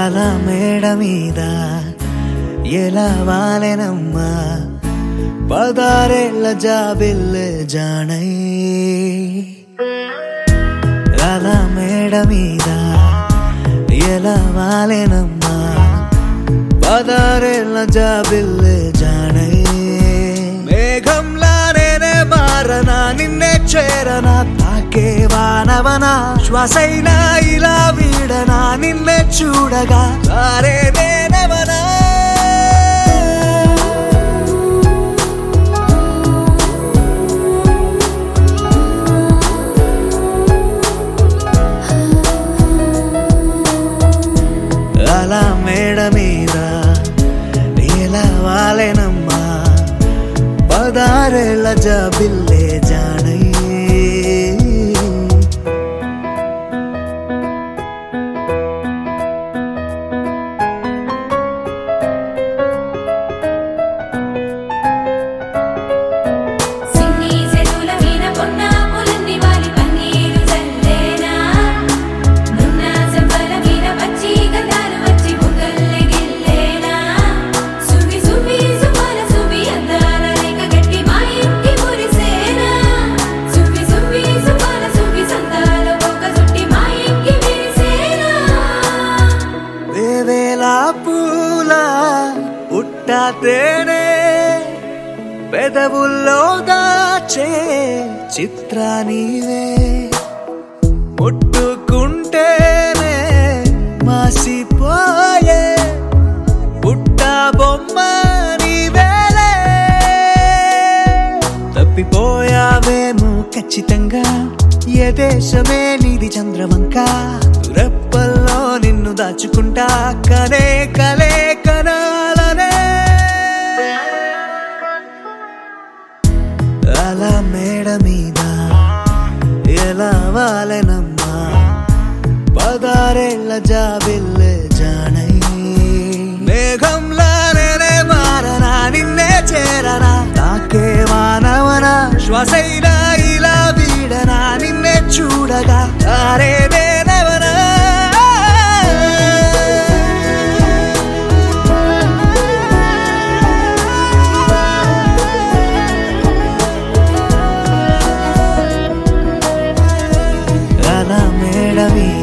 అలా మేడ మీద ఎలా వాలెనమ్మా పదారేళ్ల జాబిల్లె జానై అలా మేడ మీద ఎలా వాలెనమ్మా పదారేళ్ల జాబిల్లె జానై మేఘంలా నేనే మారనా నిన్నే చేరనా తాకే వానవనా శ్వాసైనా ఇలా వీడనా నిన్నే చూడగా సారే నేనవనా అలా మేడ మీద ఎలా వాలెనమ్మా పదారేళ్ల జాబిల్లే జానై సిన్ని సెతుల మీద పొన్నాపులన్నీ వాలి పన్నీరు చల్లేనా నున్న సెంపల మీద పచ్చి గంధాలు వచ్చి బుగ్గల్లె గిల్లేనా సువి సువి సుమల సువి అందాల రేఖ గట్టి మా ఇంటి మురిసేనా సువి సువి సుమల సువి సందాల బొక్క చుట్టి మా ఇంటి విరిసేనా వేవేల పూల పుట్ట తేనే పెదవుల్లో దాచే చిత్ర నీవే ముట్టుకుంటేనే మాసిపోయే పుట్ట బొమ్మ నీవేలే తప్పిపోయావేమో ఖచ్చితంగా ఏ దేశమే నీది చంద్రవంక రెప్పల్లో నిన్ను దాచుకుంటా కనే కలే కనాలనే అలా మేడ మీద ఎలా వాలెనమ్మా పదారేళ్ల జాబిల్లె జానై మేఘంలా నేనే మారనా నిన్నే చేరనా తాకే వానవనా శ్వాసైనా ఇలా వీడనా నిన్నే చూడగా తారే నేనవనా అలా మేడ మీద